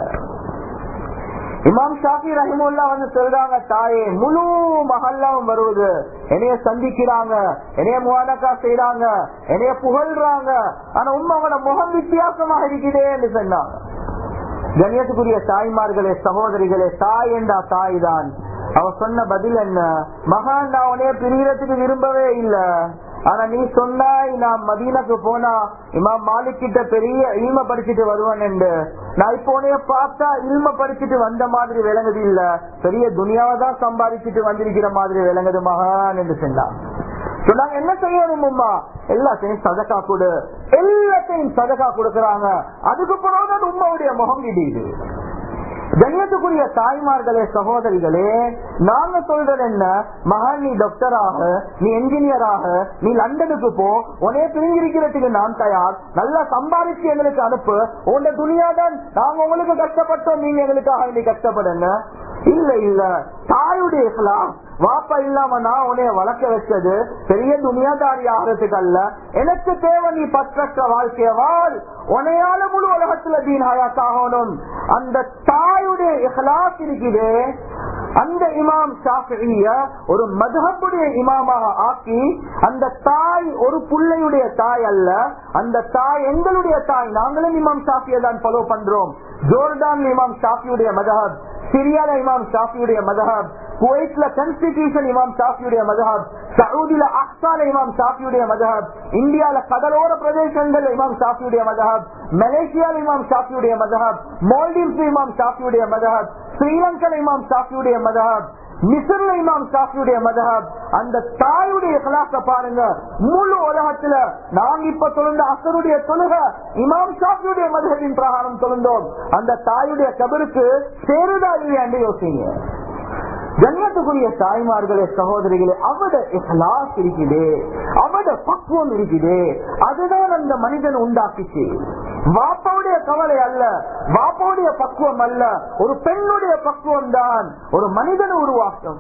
இமாம் ஷாஃபி ரஹிமுல்லா வந்து சொல்றாங்க தாயே முழு மகல்லாவும் வருவது என்னைய சந்திக்கிறாங்க என்னைய முவானக்கா செய்யறாங்க என்னைய புகழ்றாங்க ஆனா உண்மையோட முகம் வித்தியாசமாக இருக்குதே என்று சொன்னாங்க கணியத்துக்குரிய தாய்மார்களே சகோதரிகளே தாய் என்றா தாய் தான் அவ சொன்ன பதில் என்ன மகான் நான் உனைய பிரியறதுக்கு விரும்பவே இல்லை ஆனா நீ சொன்னாய் நான் மதீனாக்கு போனா இமாம் மாலிக் கிட்ட பெரிய இல்ம படிச்சுட்டு வருவேன் என்று நான் இப்போ உனைய பார்த்தா இல்ம படிச்சுட்டு வந்த மாதிரி விளங்குது இல்ல பெரிய துனியாவை தான் சம்பாதிச்சுட்டு வந்திருக்கிற மாதிரி விளங்குது மகான் என்று சொன்னான் சொன்னாங்க என்ன செய்யணும் உமா எல்லாத்தையும் சதக்கா கொடு எல்லாத்தையும் சதக்கா கொடுக்கறாங்க அதுக்கு பிறகுதான் உமாவுடைய முகம் இடியுது கண்ணியத்துக்குரிய தாய்மார்களே சகோதரிகளே நாங்க சொல்றது என்ன மகான் நீ டாக்டராக நீ என்ஜினியராக நீ லண்டனுக்கு போ உனைய பிரிஞ்சிருக்கிறதுக்கு நான் தயார் நல்லா சம்பாதிச்சு எங்களுக்கு அனுப்பு உங்க துணியாதான் நாங்க உங்களுக்கு கஷ்டப்பட்டோம் நீங்க எங்களுக்காக நீ கஷ்டப்படுங்க இல்ல இல்ல தாயுடைய இஸ்லாம் வாப்பா இல்லாம நான் உன்னைய வளர்க்க வச்சது பெரிய துணியாதாரி ஆகிறதுக்கு அல்ல எனக்கு தேவை நீ பற்றற்ற வாழ்க்கைய வாழ் உனையால முழு உலகத்துல தீன் ஹயாத்தாகணும் அந்த தாயுடைய இஹ்லாஸ் இருக்குதே அந்த இமாம் ஷாஃபிய ஒரு மதுஹப்புடைய இமாமாக ஆக்கி அந்த தாய் ஒரு புள்ளையுடைய தாய் அல்ல அந்த தாய் எங்களுடைய தாய் நாங்களும் இமாம் ஷாஃபியை தான் ஃபாலோ பண்றோம் ஜோர்டான் இமாம் ஷாஃபியுடைய மதஹப் சிரியால இமாம் ஷாஃபியுடைய மதஹப் குவைத்ல கான்ஸ்டிடியூஷன் இமாம் ஷாஃபியுடைய மதஹப் சவுதியில அஹ்சால இமாம் ஷாஃபியுடைய மதஹப் இந்தியால கடலோர பிரதேசங்கள் இமாம் ஷாஃபியுடைய மதஹப் மலேசியால இமாம் ஷாஃபியுடைய மதஹப் மால்டீவ்ஸ் இமாம் ஷாஃபியுடைய மதஹப் ஸ்ரீலங்கா இமாம் ஷாஃபியுடைய மதஹப் மிசர்ல இமாம் ஷாஃபியுடைய மதஹப் அந்த தாயுடைய கலாச பாருங்க முழு உலகத்துல நாங்க இப்ப தொழுந்த அசருடைய தொழுக இமாம் ஷாஃபியுடைய மதஹபின் பிரகாரம் தொழுந்தோம் அந்த தாயுடைய கபருக்கு சேருதா இல்லையாண்டு யோசிங்க கண்ணியத்துக்குரிய தாய்மார்களே சகோதரிகளே அவட இஹ்லாஸ் இருக்குது அவட பக்குவம் இருக்குது அதுதான் அந்த மனிதன் உண்டாக்கிச்சு வாப்பாவுடைய கவலை அல்ல வாப்பாவுடைய பக்குவம் அல்ல ஒரு பெண்ணுடைய பக்குவம் தான் ஒரு மனிதனை உருவாக்கும்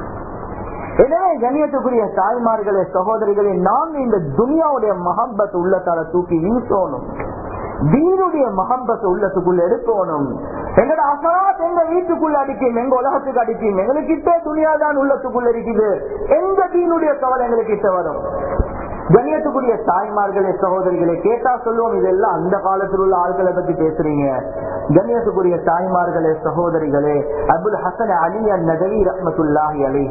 எனவே கண்ணியத்துக்குரிய தாய்மார்களே சகோதரிகளே நாம் இந்த துனியாவுடைய மகம்பத் உள்ளத்தால தூக்கி வீசணும் தீனுடைய மகம்பத்தை உள்ளத்துக்குள்ள எடுக்கணும் எங்கட அசராத் எங்க வீட்டுக்குள்ள அடிக்கும் எங்க உலகத்துக்கு அடிக்கும் எங்களுக்கிட்ட துணியாதான் உள்ளத்துக்குள்ள இருக்குது எங்க தீனுடைய கவலை எங்களுக்கிட்ட வரும் கண்ணியத்துக்குரிய தாய்மார்களே சகோதரிகளை கேட்டா சொல்லுவோம் இதெல்லாம் அந்த காலத்தில் உள்ள ஆட்களை பத்தி பேசுறீங்க கண்ணியத்துக்குரிய தாய்மார்களே சகோதரிகளே அபுல் ஹசன் அலி அன் நகரி ரஹமத்துல்லாஹி அலை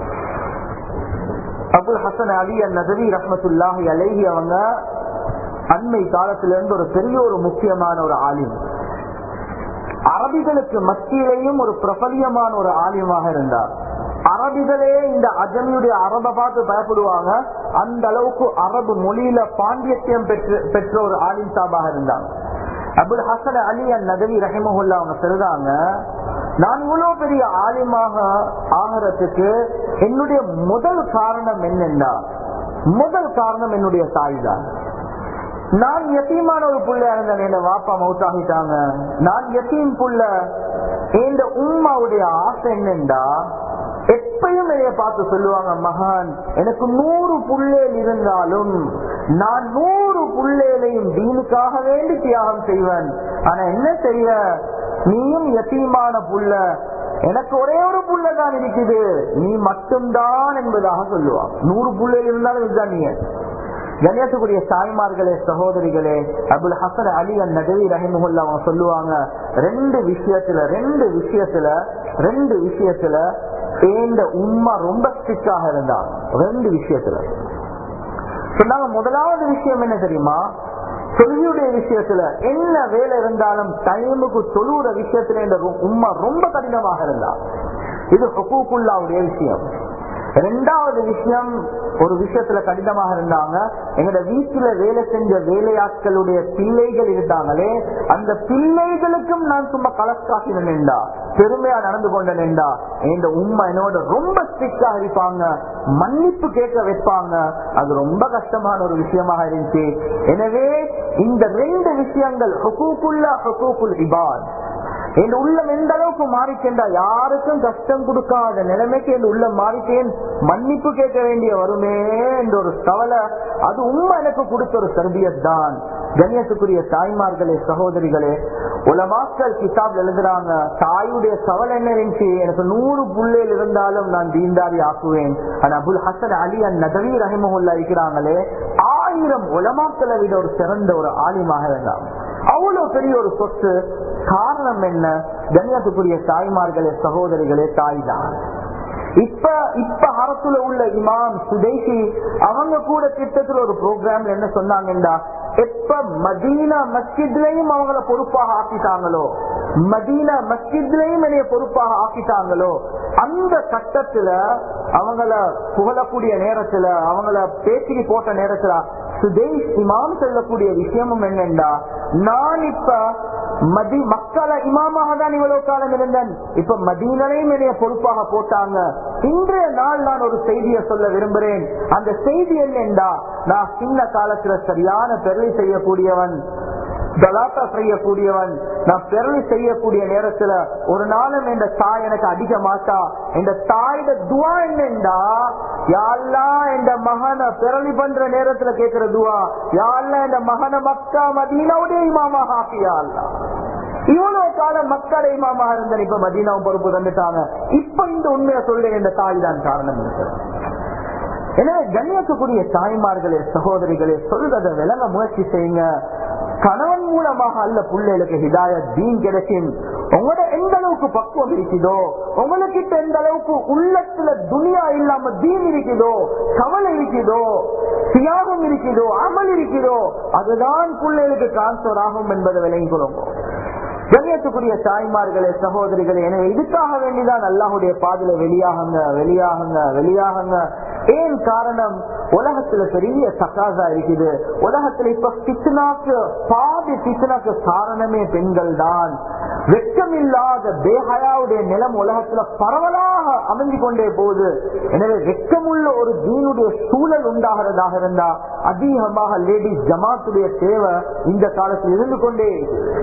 அபுல் ஹசன் அலி அன் நகரி ரஹமத்துல்லாஹி அலைஹி அவங்க அண்மை காலத்திலிருந்து ஒரு பெரிய ஒரு முக்கியமான ஒரு ஆலிம் அரபிகளுக்கு மத்தியிலேயும் ஒரு பிரபலியமான ஒரு ஆலியமாக இருந்தார் அரபிகளே இந்த அஜமியுடைய அரபை பார்த்து பயப்படுவாங்க அந்த அளவுக்கு அரபு மொழியில பாண்டியத்தியம் பெற்று பெற்ற ஒரு ஆலிம் சாபாக இருந்தாங்க அபுல் ஹசன் அலி அன் நதவி ரஹிமஹுல்லா அவங்க சொல்றாங்க நான் இவ்வளவு பெரிய ஆலிமாக ஆகிறதுக்கு என்னுடைய முதல் காரணம் என்னென்னா முதல் காரணம் என்னுடைய தாய் தான் நான் எத்தீமான ஒரு புள்ளையா இருந்தேன் என் வாப்பா மவுத்தாகிட்டாங்க நான் எத்தீம் புள்ள இந்த உம்மாவுடைய ஆசை என்னண்டா எப்பயும் என்னைய பார்த்து சொல்லுவாங்க மகான் எனக்கு நூறு புள்ளேல் இருந்தாலும் நான் நூறு புள்ளேலையும் தீனுக்காக வேண்டி தியாகம் செய்வேன் ஆனா என்ன செய்வ நீயும் எத்தீமான புள்ள எனக்கு ஒரே ஒரு புள்ள தான் இருக்குது நீ மட்டும்தான் என்பதாக சொல்லுவான் நூறு புள்ளையில் இருந்தாலும் இதுதான் நீ கணேசக்குரிய தாய்மார்களே சகோதரிகளே அபுல் ஹசன் அலி அன் நகவி ரஹிமுல்லா அவங்க சொல்லுவாங்க ரெண்டு விஷயத்துல ரெண்டு விஷயத்துல ரெண்டு விஷயத்துல ஏந்த உண்மை ரொம்ப ஸ்ட்ரிக்டாக இருந்தாங்க ரெண்டு விஷயத்துல சொன்னாங்க முதலாவது விஷயம் என்ன தெரியுமா தொழுகையுடைய விஷயத்துல என்ன வேலை இருந்தாலும் டைமுக்கு தொழுகிற விஷயத்துல இந்த உண்மை ரொம்ப கடினமாக இருந்தா இது ஹொக்கூக்குள்ளாவுடைய விஷயம் ரெண்டாவது விஷயம் ஒரு விஷயத்துல கடினமாக இருந்தாங்க எங்கட வீட்டுல வேலை செஞ்ச வேலையாட்களுடைய பிள்ளைகள் இருந்தாங்களே அந்த பிள்ளைகளுக்கும் நான் சும்மா கலக்காசினேன்டா பெருமையா நடந்து கொண்டேன்டா இந்த உண்மை என்னோட ரொம்ப ஸ்ட்ரிக்டா இருப்பாங்க மன்னிப்பு கேட்க வைப்பாங்க அது ரொம்ப கஷ்டமான ஒரு விஷயமாக இருந்துச்சு எனவே இந்த ரெண்டு விஷயங்கள் ஹுகூக்குள்ள ஹுகூக்குல் இபாத் என் உள்ளம் எந்த அளவுக்கு மாறிச்சென்றா யாருக்கும் கஷ்டம் கொடுக்காத நிலைமைக்கு என் உள்ளம் மாறிட்டேன் மன்னிப்பு கேட்க வேண்டிய வருமே என்ற ஒரு கவலை அது உண்மை எனக்கு கொடுத்த ஒரு சர்பியத் தான் கண்ணியத்துக்குரிய தாய்மார்களே சகோதரிகளே உலமாக்கள் கிதாப் எழுதுறாங்க தாயுடைய கவலை என்ன இருந்துச்சு எனக்கு நூறு புள்ளையில் இருந்தாலும் நான் தீண்டாரி ஆக்குவேன் ஆனா அபுல் ஹசன் அலி அன் நதவி ரஹிமஹுல்லா இருக்கிறாங்களே ஆயிரம் உலமாக்களை விட ஒரு சிறந்த ஒரு ஆலிமாக இருந்தாங்க அவ்வளவு பெரிய ஒரு சொத்து காரணம் என்ன கண்ணியத்துக்குரிய தாய்மார்களே சகோதரிகளே தாய் தான் இப்ப இப்ப அரசுல உள்ள இமாம் சுதேசி அவங்க கூட திட்டத்துல ஒரு ப்ரோக்ராம்ல என்ன சொன்னாங்கன்னா எப்ப மதீனா மஸ்ஜித்லயும் அவங்கள பொறுப்பாக ஆக்கிட்டாங்களோ மதீனா மஸ்ஜித்லயும் என்னைய பொறுப்பாக ஆக்கிட்டாங்களோ அந்த கட்டத்துல அவங்கள புகழக்கூடிய நேரத்துல அவங்கள பேச்சுக்கு போட்ட நேரத்துல சுதேஷ் இமாம் சொல்லக்கூடிய விஷயமும் என்னண்டா நான் இப்ப மதி மக்களை இமாமாக தான் இவ்வளவு காலம் இருந்தேன் இப்ப மதீனனையும் என்னைய பொறுப்பாக போட்டாங்க இன்றைய நாள் நான் ஒரு செய்தியை சொல்ல விரும்புகிறேன் அந்த செய்தி என்னண்டா நான் சின்ன காலத்துல சரியான பெருளை செய்யக்கூடியவன் கலாட்டா செய்யக்கூடியவன் நான் பெருளி செய்யக்கூடிய நேரத்துல ஒரு நாளும் இந்த தாய் எனக்கு அடிக்க மாட்டா இந்த தாயோட துவா என்னண்டா யாழ்லா இந்த மகனை பெரளி பண்ற நேரத்துல கேட்கிற துவா யாழ்லா இந்த மகனை மக்கா மதீனாவுடைய இமாமா ஹாக்கியாள்லா இவ்வளவு காலம் மக்கள் இமாமாக இருந்த இப்ப மதீனாவும் பொறுப்பு தந்துட்டாங்க இப்ப இந்த உண்மையை சொல்ற இந்த தாய் தான் காரணம் இருக்கிறது எனவே கண்ணியத்துக்குரிய தாய்மார்களே சகோதரிகளே சொல்றதை விளங்க முயற்சி செய்யுங்க கணவன் மூலமாக அல்ல பிள்ளைகளுக்கு ஹிதாயத் தீன் கிடைக்கும் உங்களோட எந்த அளவுக்கு பக்குவம் இருக்குதோ உங்களுக்கிட்ட எந்த அளவுக்கு உள்ளத்துல துனியா இல்லாம தீன் இருக்குதோ கவலை இருக்குதோ தியாகம் இருக்குதோ அமல் இருக்குதோ அதுதான் பிள்ளைகளுக்கு டிரான்ஸ்பர் ஆகும் என்பதை விளங்கிக் கொள்ளுங்க கண்ணியத்துக்குரிய தாய்மார்களே சகோதரிகளே எனவே இதுக்காக வேண்டிதான் அல்லாஹுடைய பாதில வெளியாகுங்க வெளியாகுங்க வெளியாகுங்க ஏன் காரணம் உலகத்துல பெரிய சக்காசா இருக்குது உலகத்துல இப்ப பித்னாக்கு பாதி பித்னாக்கு காரணமே பெண்கள் தான் வெட்கமில்லாத பேஹயாவுடைய நிலம் உலகத்துல பரவலாக அமைஞ்சு கொண்டே போகுது எனவே வெட்கமுள்ள ஒரு தீனுடைய சூழல் உண்டாகிறதாக இருந்தா அதிகமாக லேடிஸ் ஜமாத்துடைய தேவை இந்த காலத்தில் இருந்து கொண்டே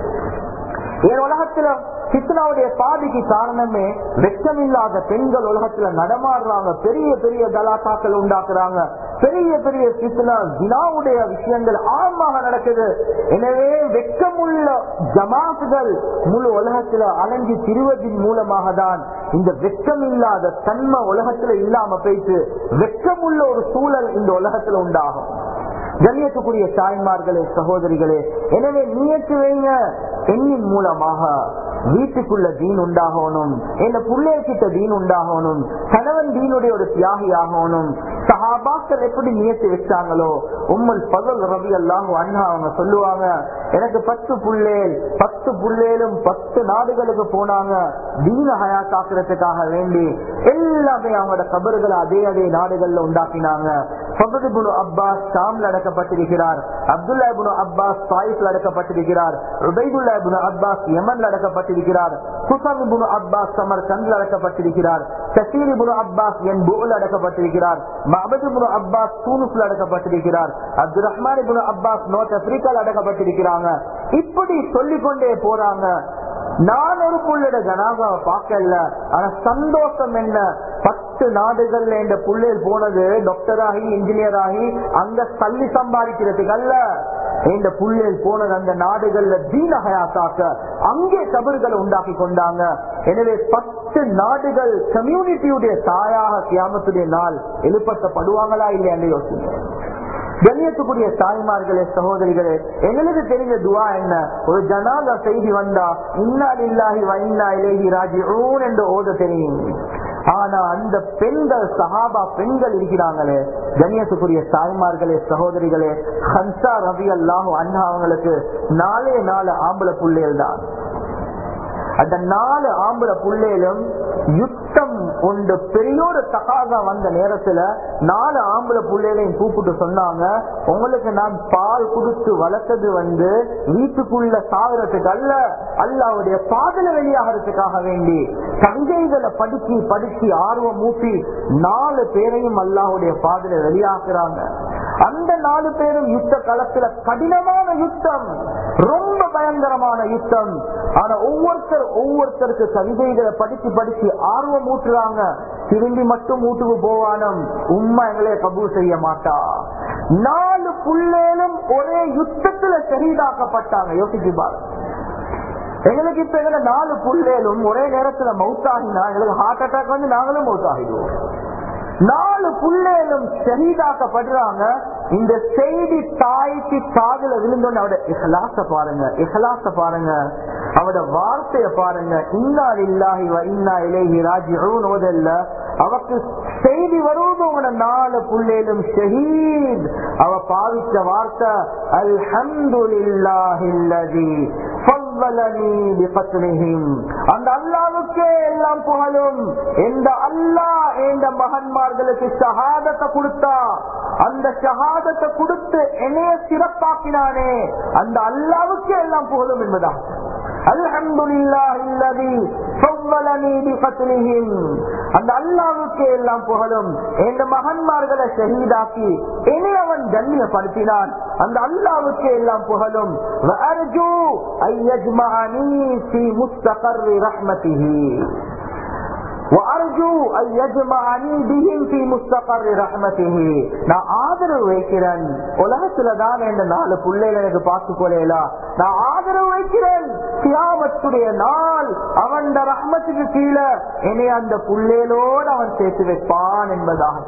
என் உலகத்துல கிருஷ்ணாவுடைய பாதிக்கு காரணமே வெட்கமில்லாத பெண்கள் உலகத்துல நடமாடுறாங்க பெரிய பெரிய கலாட்டாக்கள் உண்டாக்குறாங்க பெரிய பெரிய கிருஷ்ணா ஜினாவுடைய விஷயங்கள் ஆழமாக நடக்குது எனவே வெட்கமுள்ள ஜமாத்துகள் முழு உலகத்துல அலைஞ்சு திருவதின் மூலமாக தான் இந்த வெட்கமில்லாத தன்மை உலகத்துல இல்லாம போயிட்டு வெட்கமுள்ள ஒரு சூழல் இந்த உலகத்துல உண்டாகும் கண்ணியத்துக்குரிய தாய்மார்களே சகோதரிகளே எனவே நீயத்து வைங்க எண்ணின் மூலமாக வீட்டுக்குள்ள தீன் உண்டாகணும் என்ன பிள்ளைகிட்ட தீன் உண்டாகணும் கணவன் தீனுடைய ஒரு தியாகி ஆகணும் சஹாபாக்கள் எப்படி நியத்து வச்சாங்களோ உம்மல் பகல் ரவி அல்லாஹ் அண்ணா அவங்க சொல்லுவாங்க எனக்கு பத்து புள்ளேல் பத்து புள்ளேலும் பத்து நாடுகளுக்கு போனாங்க தீன ஹயாத்தாக்குறதுக்காக வேண்டி எல்லாமே அவங்களோட கபறுகளை அதே அதே நாடுகள்ல உண்டாக்கினாங்க பகுதிபுனு அப்பாஸ் ஷாம்ல அடக்கப்பட்டிருக்கிறார் அப்துல்லா இபுனு அப்பாஸ் தாயிப்ல அடக்கப்பட்டிருக்கிறார் ருபைதுல்லா இபுனு அப்பாஸ் யமன்ல அடக்கப்பட்டிருக்கிறார் குசம் இபுனு அப்பாஸ் சமர் கண்ல அடக்கப்பட்டிருக்கிறார் கசீர் இபுனு அப்பாஸ் என் பூல் அடக்கப்பட்டிருக்கிறார் மஹபத் இபுனு அப்பாஸ் தூனுஸ்ல அடக்கப்பட்டிருக்கிறார் Abdul Rahman ibn Abbas North ஆப்பிரிக்கால அடக்கப்பட்டிருக்கிறாங்க இப்படி சொல்லிக்கொண்டே போறாங்க நான் ஒரு புள்ளோட ஜனாதாவை பார்க்கல ஆனா சந்தோஷம் என்ன பத்து நாடுகள்ல இந்த புள்ளையில் போனது டாக்டர் ஆகி இன்ஜினியர் ஆகி அங்க தள்ளி சம்பாதிக்கிறதுக்கு அல்ல இந்த புள்ளையில் போனது அந்த நாடுகள்ல தீனகயாக்காக்க அங்கே கபறுகளை உண்டாக்கி கொண்டாங்க எனவே பத்து நாடுகள் கம்யூனிட்டியுடைய தாயாக கியாமத்துடைய நாள் எழுப்பட்டப்படுவாங்களா இல்லையா யோசிங்க கண்ணியத்துக்குரிய தாய்மார்களே சகோதரிகளே எங்களுக்கு தெரிஞ்ச துவா என்ன ஒரு ஜனாதா செய்தி வந்தா இன்னா இல்லாஹி வைன்னா இலேஹி ராஜி என்று ஓத தெரியும் ஆனா அந்த பெண்கள் சஹாபா பெண்கள் இருக்கிறாங்களே கண்ணியத்துக்குரிய தாய்மார்களே சகோதரிகளே ஹன்சா ரவி அல்லாஹு அண்ணா அவங்களுக்கு நாலே நாலு ஆம்பளை புள்ளைகள் தான் அந்த நாலு ஆம்பளை புள்ளையிலும் யுத்தம் ஒன்று பெரியோட தகாதா வந்த நேரத்துல நாலு ஆம்பளை பிள்ளைகளையும் கூப்பிட்டு சொன்னாங்க உங்களுக்கு நான் பால் கொடுத்து வளர்த்தது வந்து வீட்டுக்குள்ள சாகுறதுக்கு அல்ல அல்லாவுடைய பாதல வெளியாகிறதுக்காக வேண்டி சங்கைகளை படிச்சு படிச்சு ஆர்வம் ஊட்டி நாலு பேரையும் அல்லாவுடைய பாதல வெளியாக்குறாங்க அந்த நாலு பேரும் யுத்த களத்துல கடினமான யுத்தம் ரொம்ப பயங்கரமான யுத்தம் ஆனா ஒவ்வொருத்தர் ஒவ்வொருத்தருக்கு கவிதைகளை படிச்சு படிச்சு ஆர்வம் ஊட்டுறாங்க திரும்பி மட்டும் வீட்டுக்கு போவானம் உண்மை எங்களே கபூல் செய்ய மாட்டா நாலு புள்ளேலும் ஒரே யுத்தத்துல ஷஹீதாக்கப்பட்டாங்க யோசிச்சு பாருங்க எங்களுக்கு இப்ப எங்களை நாலு புள்ளேலும் ஒரே நேரத்துல மவுத்தாகினா எங்களுக்கு ஹார்ட் அட்டாக் வந்து நாங்களும் மவுத்தாகிடுவோம் நாலு புள்ளேலும் ஷஹீதாக்கப்படுறாங்க இந்த செய்தி தாய்க்கு காதுல விழுந்தோன்னு அவட இஹலாச பாருங்க இஹலாச பாருங்க அவட வார்த்தைய பாருங்க இன்னா இல்லாஹி இன்னா இலேஹி ராஜி ஓதல்ல அவக்கு செய்தி வருவது உங்களோட நாலு புள்ளேலும் ஷஹீத் அவ பாவிச்ச வார்த்தை அல்ஹம்துலில்லாஹில்லதி ஃபவ்வலனி பிஃபத்லிஹிம் அந்த அல்லாஹ்வுக்கே எல்லாம் புகழும் எந்த அல்லாஹ் எந்த மகன்மார்களுக்கு ஷஹாதத்தை கொடுத்தா அந்த ஷஹாதத்தை கொடுத்து என்னைய சிறப்பாக்கினானே அந்த அல்லாவுக்கே எல்லாம் புகழும் என்பதா அந்த அல்லாவுக்கே எல்லாம் புகழும் எந்த மகன்மார்களை ஷஹீதாக்கி என்னை அவன் கண்ணியப்படுத்தினான் அந்த அல்லாவுக்கே எல்லாம் புகழும் நான் ஆதரவு வைக்கிறேன் உலகத்துலதான் இந்த நாலு பிள்ளைகள் எனக்கு பார்த்து போலாம் நான் ஆதரவு வைக்கிறேன் கியாமத்துடைய நாள் அவன் ரஹ்மத்துக்கு கீழே என்னை அந்த புள்ளேலோடு அவன் சேர்த்து வைப்பான் என்பதாக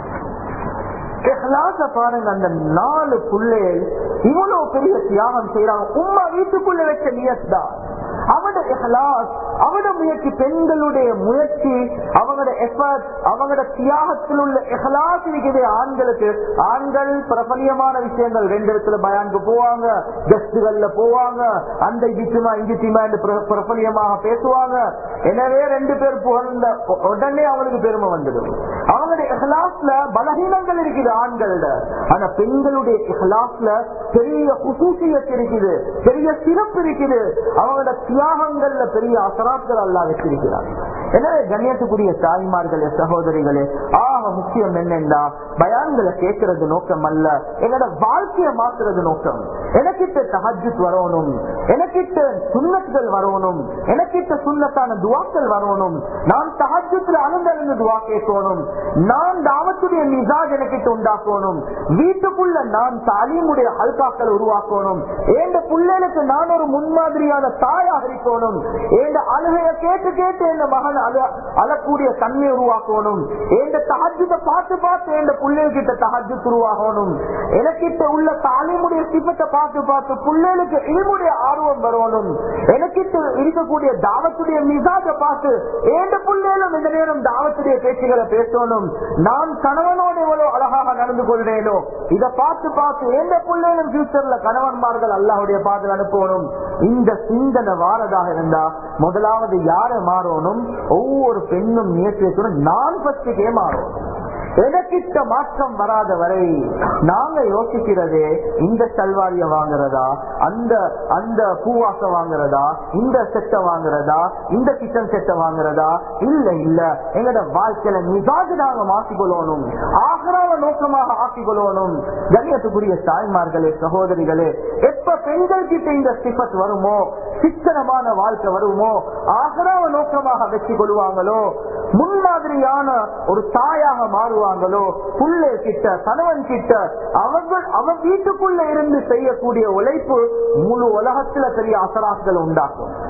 பாருங்க அந்த நாலு புள்ளைகள் இவ்வளவு பெரிய தியாகம் செய்யறாங்க உமா வீட்டுக்குள்ள வச்ச நியத்தான் அவட இஹ்லாஸ் அவட முயற்சி பெண்களுடைய முயற்சி அவங்களோட எஃபர்ட் அவங்களோட தியாகத்தில் உள்ள இஹ்லாஸ் இருக்குது ஆண்களுக்கு ஆண்கள் பிரபலியமான விஷயங்கள் ரெண்டு இடத்துல பயானுக்கு போவாங்க கெஸ்டுகள்ல போவாங்க அந்த இஜித்துமா இஜித்திமா என்று பிரபலியமாக பேசுவாங்க எனவே ரெண்டு பேர் புகழ்ந்த உடனே அவங்களுக்கு பெருமை வந்துடும் அவங்களுடைய இஹ்லாஸ்ல பலகீனங்கள் இருக்குது ஆண்களோட ஆனா பெண்களுடைய இஹ்லாஸ்ல பெரிய குசூசியத் இருக்குது பெரிய சிறப்பு இருக்குது அவங்களோட தியாகங்கள்ல பெரிய அசராக்கள் அல்லா வச்சிருக்கிறார் எனவே கண்ணியத்துக்குரிய தாய்மார்களே சகோதரிகளே ஆக முக்கியம் என்னென்றா பயான்களை கேட்கறது நோக்கம் அல்ல என்னோட வாழ்க்கையை மாத்துறது நோக்கம் எனக்கிட்ட தஹஜுத் வரணும் எனக்கிட்ட சுண்ணத்துகள் வரணும் எனக்கிட்ட சுண்ணத்தான துவாக்கள் வரணும் நான் தஹஜுத்துல அணுந்தறிந்து துவா கேட்கணும் நான் தாவத்துடைய மிசாஜ் எனக்கிட்ட உண்டாக்கணும் வீட்டுக்குள்ள நான் தாலீமுடைய ஹல்காக்களை உருவாக்கணும் ஏண்ட பிள்ளைகளுக்கு நான் ஒரு முன்மாதிரியான தாயாக இருக்கணும் ஏண்ட அழுகைய கேட்டு கேட்டு என் மகன் அழ அழக்கூடிய தன்மை உருவாக்கணும் ஏண்ட தஹஜத்தை பார்த்து பார்த்து என் பிள்ளைகிட்ட தஹஜு உருவாகணும் எனக்கிட்ட உள்ள தாலிமுடைய சிப்பத்தை பார்த்து பார்த்து பிள்ளைகளுக்கு இல்முடைய ஆர்வம் வரணும் எனக்கிட்ட இருக்கக்கூடிய தாவத்துடைய மிசாஜ பார்த்து ஏண்ட பிள்ளைகளும் இந்த நேரம் தாவத்துடைய பேச்சுகளை பேசணும் நான் கணவனோட எவ்வளவு அழகாக நடந்து கொள்றேனோ இதை பார்த்து பார்த்து எந்த பிள்ளைகளும் ஃபியூச்சர்ல கணவன்மார்கள் அல்லாஹுடைய பாதையில் அனுப்பணும் இந்த சிந்தனை வாரதாக இருந்தா முதலாவது யாரை மாறணும் ஒவ்வொரு பெண்ணும் முயற்சி வைக்கணும் நான் பஸ்டுக்கே மாறும் எனக்கிட்ட மாற்றம் வராத வரை நாங்க யோசிக்கிறது இந்த சல்வாரிய வாங்குறதா அந்த அந்த பூவாச வாங்குறதா இந்த செட்டை வாங்குறதா இந்த கிச்சன் செட்டை வாங்குறதா இல்ல இல்ல எங்கட வாழ்க்கையில மிகாது நாங்க மாற்றிக்கொள்ளணும் ஆகராவ நோக்கமாக ஆக்கிக்கொள்ளணும் கண்ணியத்துக்குரிய தாய்மார்களே சகோதரிகளே எப்ப பெண்கள் கிட்ட இந்த சிபத் வருமோ சிக்கனமான வாழ்க்கை வருமோ ஆகராவ நோக்கமாக வெற்றி கொள்வாங்களோ முன்மாதிரியான ஒரு தாயாக மாறுவாங்களோ புள்ளை கிட்ட கணவன் கிட்ட அவங்க அவன் வீட்டுக்குள்ள இருந்து செய்யக்கூடிய உழைப்பு முழு உலகத்துல பெரிய அசராக்கள் உண்டாக்கும்